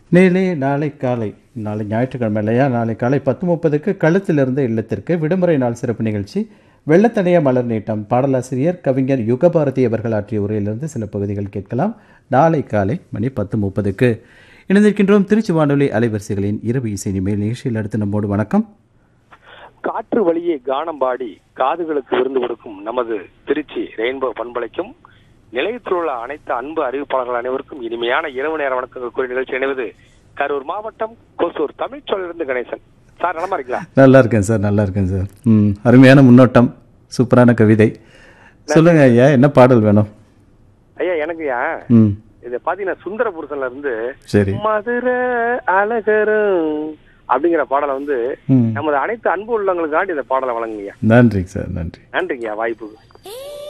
நேலே நாளை காலை நாளை ஞாயிற்றுக்கிழமை இல்லையா நாளை காலை பத்து முப்பதுக்கு களத்திலிருந்து இல்லத்திற்கு விடுமுறை நாள் சிறப்பு நிகழ்ச்சி வெள்ளத்தனைய மலர் நீட்டம் பாடலாசிரியர் கவிஞர் யுகபாரதி அவர்கள் ஆற்றிய உரையிலிருந்து சில பகுதிகள் கேட்கலாம் நாளை காலை மணி பத்து முப்பதுக்கு இணைந்திருக்கின்றோம் திருச்சி வானொலி அலைவரிசைகளின் இரவு இசை நிமையில் நிகழ்ச்சியில் அடுத்து நம்மோடு வணக்கம் காற்று வழியே கானம் பாடி காதுகளுக்கு விருந்து கொடுக்கும் நமது திருச்சி ரெயின்போ பண்பலைக்கும் நிலையத்தில் உள்ள அனைத்து அன்பு அறிவிப்பாளர்கள் அனைவருக்கும் இனிமையான இரவு நேர வணக்கங்கள் கூறிய நிகழ்ச்சி இணைவது கரூர் மாவட்டம் கொசூர் தமிழ்ச்சொல்லிருந்து கணேசன் சார் நலமா இருக்கீங்களா நல்லா இருக்கேன் சார் நல்லா இருக்கேன் சார் ம் அருமையான முன்னோட்டம் சூப்பரான கவிதை சொல்லுங்க ஐயா என்ன பாடல் வேணும் ஐயா எனக்கு ஏன் ம் இது பாத்தீங்கன்னா சுந்தர புருஷன்ல இருந்து சரி மதுரை அழகரும் அப்படிங்கிற பாடலை வந்து ம் நமது அனைத்து அன்பு உள்ளவங்களுக்காண்டி இந்த பாடலை வழங்குங்க நன்றிங்க சார் நன்றி நன்றிங்க வாய்ப்புக்கு ஏ